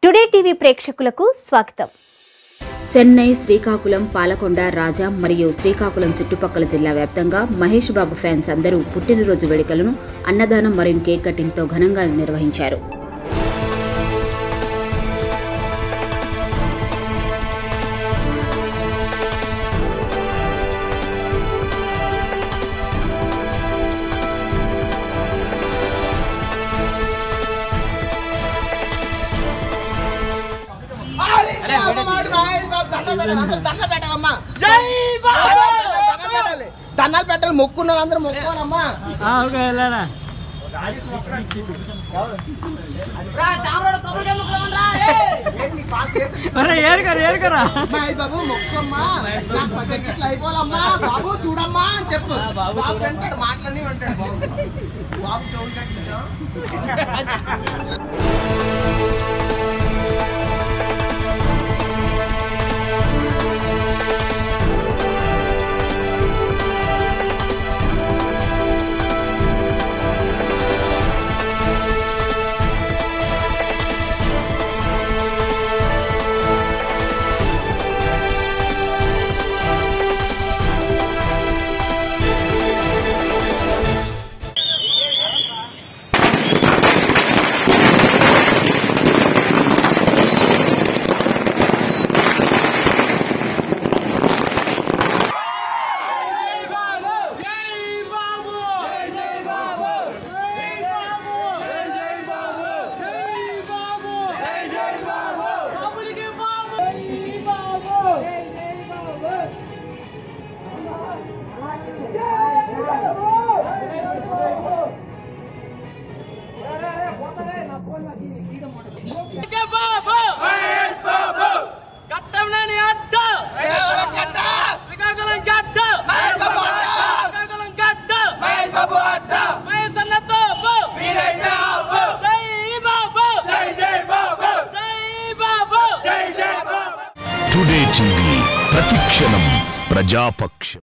Today TV ప్రేక్షకులకు స్వాగతం చెన్నై శ్రీకాకుళం పాలకొండ రాజా మరియు శ్రీకాకుళం చుట్టుపక్కల జిల్లా వ్యాప్తంగా మహేష్ బాబు ఫ్యాన్స్ అందరూ పుట్టినరోజు వేడుకలను అన్నదానం మరియు కేక్ కటింగ్తో ఘనంగా నిర్వహించారు అరే అమ్మ మాడు మహేష్ బాబు దండం పెట్టాలి అందరూ దండం పెట్టాలమ్మా దండం పెట్టాలి దండాలు పెట్టాలి మొక్కున్న అందరూ మొక్కోవాలమ్మా రా, తామరాడు కొబ్బరికాయ మొక్కుదామని రా, రే. ఏంటి నీ పాస్ చేసి- మహేష్ బాబు మొక్కమ్మా నాకు పది సెకండ్లు అయిపోవాలమ్మా బాబు చూడమ్మా అని చెప్పు బాబు అంటాడు మాటలన్నీ అంటాడు బాబు బాబు చెవులు కట్టించాం కట్టంలేని అడ్డ శ్రీకాకుళం గడ్డ శ్రీకాకుళం గడ్డ మహేష్ అన్నతో పో. జై బాబు జై బాబు టుడే టీవీ ప్రతిక్షణం ప్రజాపక్షం